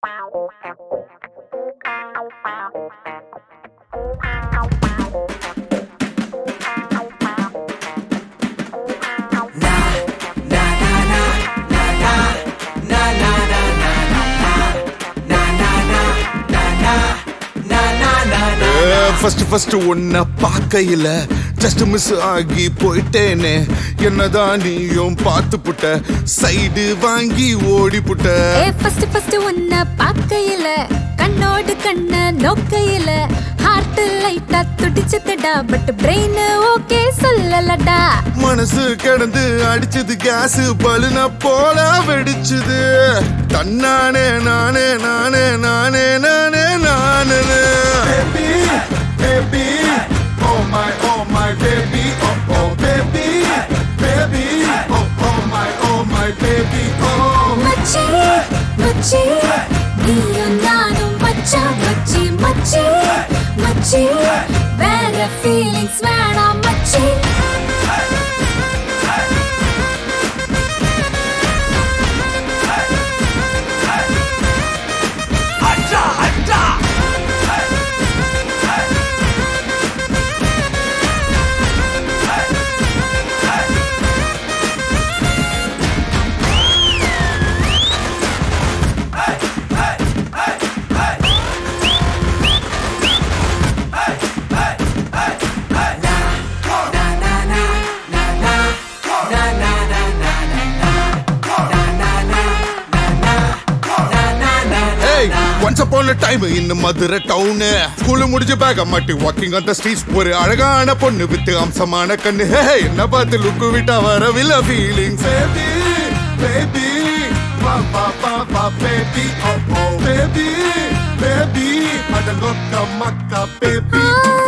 First first உன்னை பார்க்கையில just miss ஆகி போயிட்டேனே என்னதான் நீயும் பார்த்து புட்ட சைடு வாங்கி ஓடி புட்ட ஏ ஃபர்ஸ்ட் ஃபர்ஸ்ட் உன்னை பார்க்கையில கண்ணோடு கண்ண நோக்கையில ஹார்ட் லைட்டா துடிச்சதுடா பட் பிரெயின் ஓகே சொல்லலடா மனசு கிடந்து அடிச்சது கேஸ் பலுன போல வெடிச்சுது தன்னானே நானே நானே நானே நானே நானே baby baby oh my oh my baby oh oh baby baby oh oh my oh my baby oh மச்சி மச்சி நீயும் நானும் மச்சா மச்சி மச்சி மச்சி வேற ஃபீலிங்ஸ் வேணாம் மச்சி Hey, once upon a time in Madurai town school முடிஞ்சு பேக மாட்டி வாக்கிங் அந்த ஸ்ட்ரீட்ஸ் ஒரு அழகான பொண்ணு வித்து அம்சமான கண்ணு ஹே என்ன பார்த்து லுக்கு விட்டா வரவில்லை ஃபீலிங் பேபி பேபி வா வா வா வா baby oh oh baby baby அடங்கொக்க மக்கா பேபி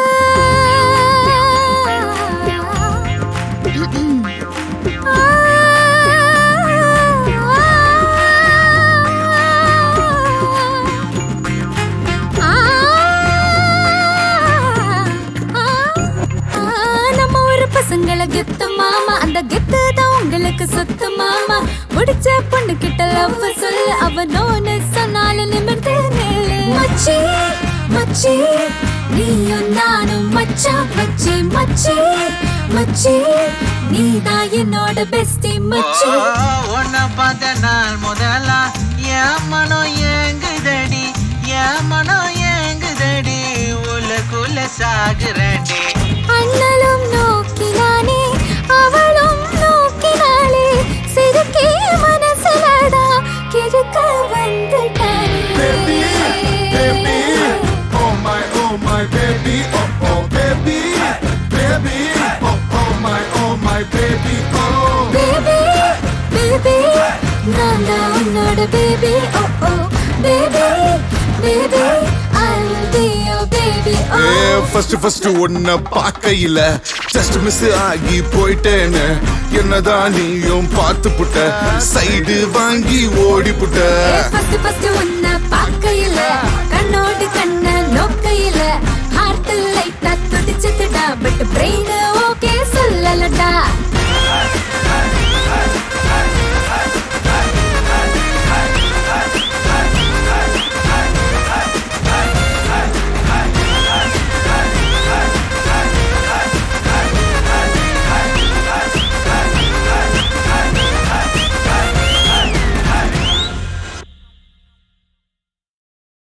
நம்ம ஒரு பசங்கள கெத்து மாமா அந்த கெத்து தான் உங்களுக்கு சொத்து மாமா பிடிச்ச பொண்ணு கிட்ட லவ் சொல்லு அவ நோன்னு சொன்னாலும் நிமிர்ந்து நில்லு மச்சி மச்சி நீயும் நானும் மச்சா மச்சி மச்சி மச்சி நீதான் என்னோட பெஸ்டி மச்சி உன்னை பார்த்த நாள் முதலா என் மனம் ஏங்குதடி என் மனம் ஏங்குதடி உள்ளுக்குள்ள சாகுறடி அண்ணலும் நோக்கினானே அவளும் நோக்கினாளே சிறுக்கே மனசுலடா கிறுக்க வந்துட்டானே Baby, baby, oh my, oh my baby, oh oh baby, baby, oh oh my, oh my baby, oh. Baby baby நான் தான் உன்னோட baby oh oh baby baby I will be your baby oh first first உன்னை பார்க்கையில just miss ஆகி போயிட்டேன்னு என்னதான் நீயும் பார்த்து புட்ட சைடு வாங்கி ஓடி புட்ட ஃபர்ஸ்ட் ஃபர்ஸ்ட் உன்னை